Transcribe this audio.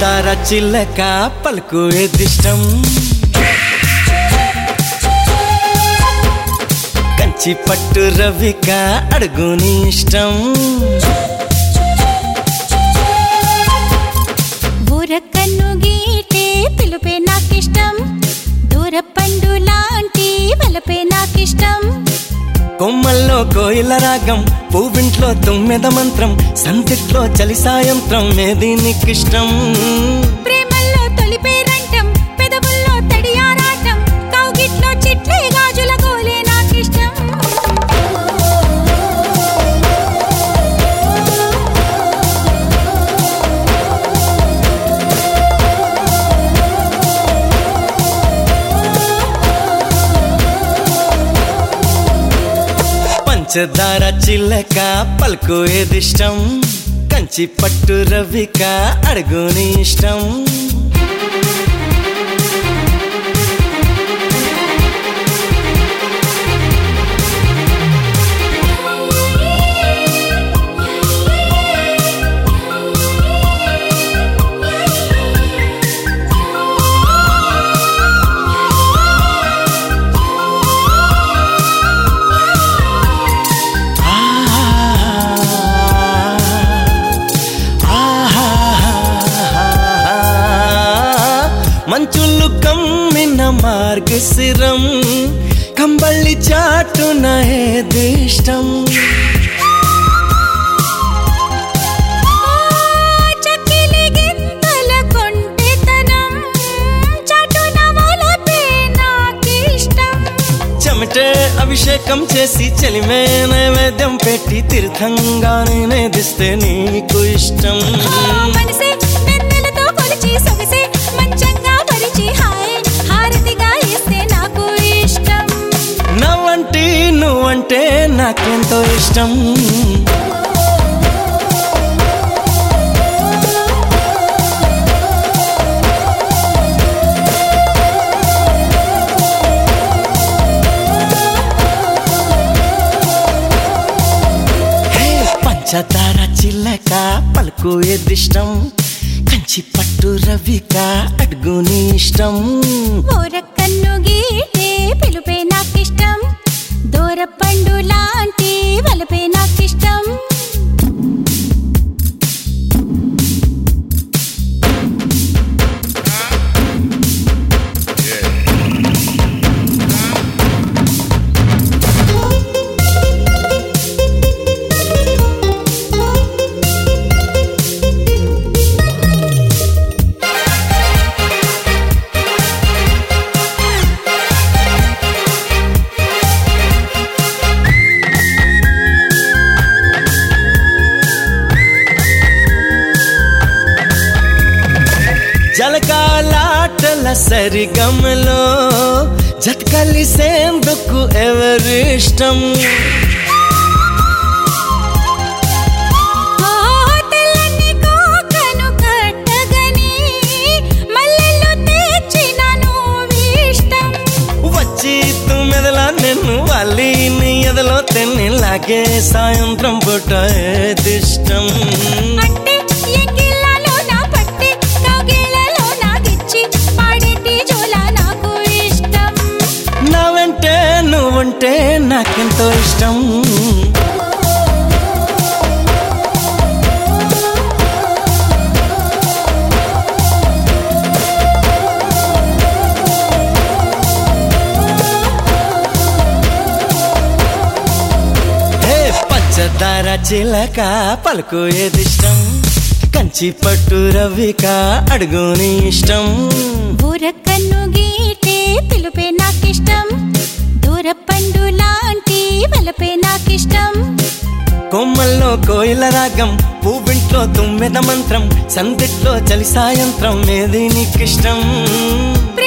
పంచదార చిల్లక పలుకు ఎదిష్టం కంచి పట్టు రవిక అడుగు నీ ఇష్టం బూరకన్ను గీటే పిలుపే నాకిష్టం దూర పండు లాంటి వలపే నాకిష్టం కొమ్మల్లో కోయిల రాగం పువ్వింట్లో తుమ్మెద మంత్రం సంతిట్లో చలి సాయంత్రం ఏది నీకిష్టం ప్రేమల్లో తొలిపే రంటం పెదవుల్లో తడియారాటం కౌగిట్లో చిట్లే గాజుల గోలే నాకిష్టం పంచదార చిల్లక పలుకు ఏదిష్టం కంచి పట్టు రవిక అడుగు నీ ఇష్టం మంచులు కమ్మిన మార్గశిరం కంబళ్ళి చాటున ఏదిష్టం చక్కిలి గింతల కొంటెతనం చాటున వలపే నాకిష్టం చెమటే అభిషేకం చేసి చెలిమే నైవేద్యం పెట్టి తీర్థంగా నేదిస్తే నీకు ఇష్టం మనసే వెన్నెలతో కొలిచి సొగసే మంచంగా పరిచి హాయ్ హారతిగా ఇస్తే నాకు ఇష్టం నవ్వంటి నువ్వంటే నాకెంతో ఇష్టం హే, పంచదార చిల్లక పలుకు ఎదిష్టం కంచి పట్టు రవిక అడుగు నీ ఇష్టం ఊరకన్ను గీటే పిలుపే నాకిష్టం దూర పండు లాంటి వలపే నాకిష్టం జలకాలాటల సరిగమలో జతకలిసేందుకు ఎవరిష్టం ఓ తెల్లని కోకను కట్టగని మల్లెలు తెచ్చిన నువ్విష్టం వచ్చి తుమ్మెదలా నిన్ను వాళ్ళి నీ ఎదలో తెన్నిలాగే సాయంత్రం పూట ఏదిష్టం అంటే ఎంగిళ్ళలో నా పట్టి కౌగిళ్ళలో నాకిచ్చి పాడేటి జోల నాకు ఇష్టం నా వెంటే నువ్వుంటే నాకెంతో ఇష్టం హే పంచదార చిలక పలుకు ఏదిష్టం కంచి పట్టు రవిక అడుగు నీ ఇష్టం బూరకన్ను గీటే పిలుపే నాకిష్టం దూర పండు లాంటి వలపే నాకిష్టం కొమ్మల్లో కోయిల రాగం పువ్వింట్లో తుమ్మెద మంత్రం సందిట్లో చలి సాయంత్రం ఏది నీకిష్టం